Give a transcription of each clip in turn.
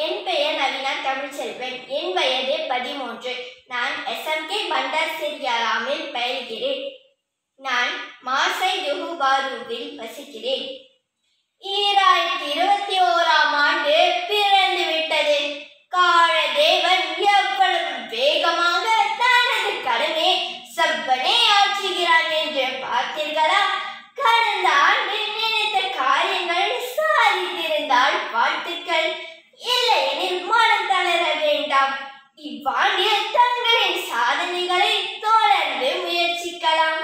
என் பெயர் நவீனா தமிழ்ச்செல்வன் என் வயது பதிமூன்று நான் எஸ்எம்கே பண்டார் சிரியாராமில் பயில்கிறேன் நான் மாசை யுகுபாருவில் வசிக்கிறேன் ஈராயிரத்தி இருபத்தி ஓராம் ஆண்டு பிறந்து விட்டது கால தேவன் எவ்வளவு வேகமாக தனது கடமை செவ்வனே ஆற்றுகிறான் என்று பார்த்தீர்களா கடந்த ஆண்டு நினைத்த காரியங்கள் சாதித்திருந்தால் வாழ்த்துக்கள் இல்லையெனில் மனம் தளர வேண்டாம் இவ்வாண்டில் தங்களின் சாதனைகளை தொடர்ந்து முயற்சிக்கலாம்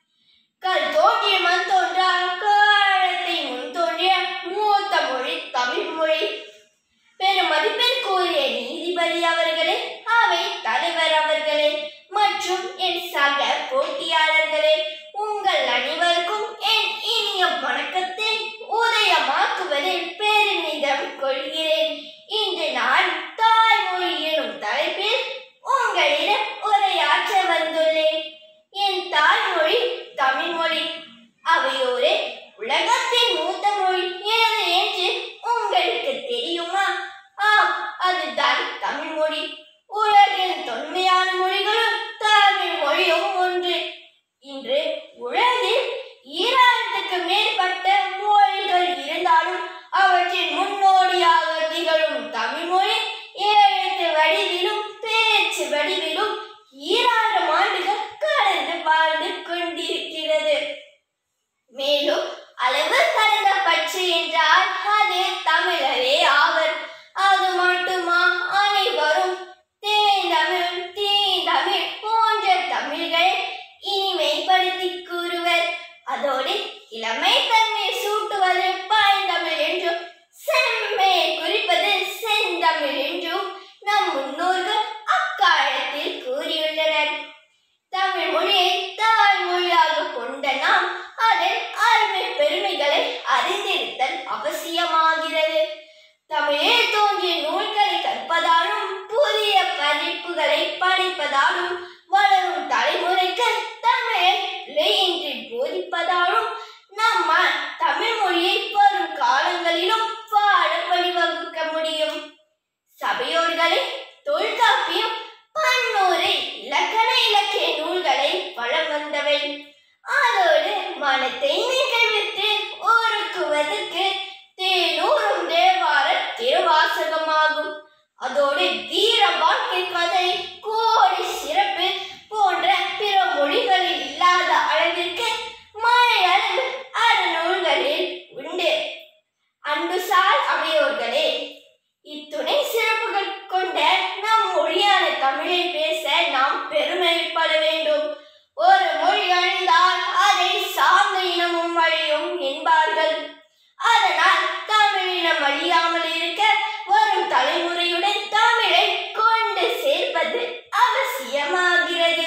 கல் தோன்றிய மண் தோன்றா காலத்தை முன் தோன்றிய மூத்த மொழி தமிழ் மொழி பெருமதிப்பெண் கூறிய நீதிபதி அவர்களே அவை தலைவர் அவர்களே மற்றும் என் சக போட்டியாளர்களே உங்கள் அனைவருக்கும் என் இனிய வணக்கத்தை உதயமாக்குவதில் பெருமிதம் கொள்கிறேன் இன்று நான் தாய்மொழி எனும் தலைப்பில் உங்களிடம் உரையாற்ற வந்துள்ளேன் என் தாய்மொழி தமிழ் மொழி அவையோரே உலகத்தின் மூத்த மொழி எது என்று உங்களுக்கு தெரியுமா ஆம் அதுதான் தமிழ் மொழி உலகின் தொன்மையான மொழிகளும் தமிழ் மொழியும் ஒன்று இன்று உலகில் ஈராயிரத்துக்கு மேற்பட்ட மொழிகள் இருந்தாலும் அவற்றின் முன்னோடியாக திகழும் தமிழ் மொழி எழுத்து வடிவிலும் பேச்சு வடிவிலும் ஈராயிரம் ஆண்டுகள் கடந்து வாழ்ந்து கொண்டிருக்கிறது மேலும் அளவு கடந்த பற்று என்றால் அது தமிழரே ஆவர் அது மட்டுமா அனைவரும் தேந்தமிழ் தீந்தமிழ் போன்ற தமிழ்களை இனிமைப்படுத்தி கூறுவர் அதோடு இளமை தன்மை சூட்டுவது பழந்தமிழ் என்றும் செம்மை குறிப்பது செந்தமிழ் என்றும் நம் முன்னோர்கள் அக்காலத்தில் கூறியுள்ளனர் தமிழ் மொழியை தாய்மொழியாக கொண்ட நாம் அதன் அருமை பெருமைகளை அறிந்திருத்தல் அவசியமாகிறது தமிழில் தோன்றிய நூல்களை கற்பதாலும் புதிய பதிப்புகளை படிப்பதாலும் வளரும் தலைமுறைக்கு தமிழை பிழையின்றி போதிப்பதாலும் நம்மால் தமிழ் மொழியை வரும் காலங்களிலும் வாழ வழிவகுக்க முடியும் சபையோர்களே தொல்காப்பியம் பன்னூரை இலக்கண இலக்கிய நூல்களை வளம் வந்தவை அதோடு மனத்தை நிகழ்வித்து ஒருக்குவதற்கு தேனூரும் தேவார திருவாசகமாகும் அதோடு வீர வாழ்க்கை கதை கோடி சிறப்பு போன்ற பிற மொழிகளில் இல்லாத அளவிற்கு மலையளவு அறநூல்களில் உண்டு அன்புசால் அவையோர்களே இத்துணை சிறப்புகள் கொண்ட நம் மொழியான தமிழை பேச நாம் பெருமைப்பட வேண்டும் ஒரு மொழி அழிந்தால் அதை சார்ந்த இனமும் அழியும் என்பார்கள் அதனால் தமிழினம் அழியாமல் இருக்க வரும் தலைமுறையுடன் தமிழை கொண்டு சேர்ப்பது அவசியமாகிறது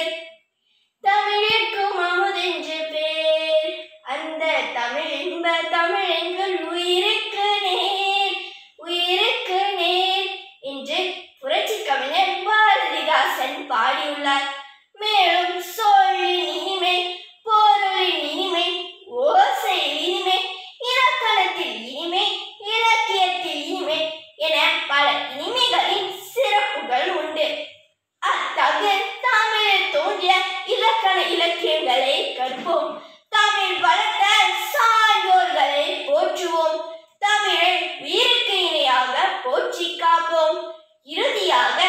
தமிழுக்கும் அமுதென்று பேர் அந்த தமிழ் இன்ப தமிழ் எங்கள் உயிருக்கு நேர் உயிருக்கு நேர் என்று புரட்சி கவிஞர் பாரதிதாசன் பாடியுள்ளார் மேலும் சொல்லின் இனிமை பொருளின் இனிமை ஓசையில் இனிமை இலக்கணத்தில் இனிமை இலக்கியத்தில் இனிமை என பல இனிமைகளின் சிறப்புகள் உண்டு அத்தகு தமிழில் தோன்றிய இலக்கண இலக்கியங்களை கற்போம் தமிழ் வளர்த்த சான்றோர்களை போற்றுவோம் தமிழை உயிருக்கு இணையாக போற்றி காப்போம் இறுதியாக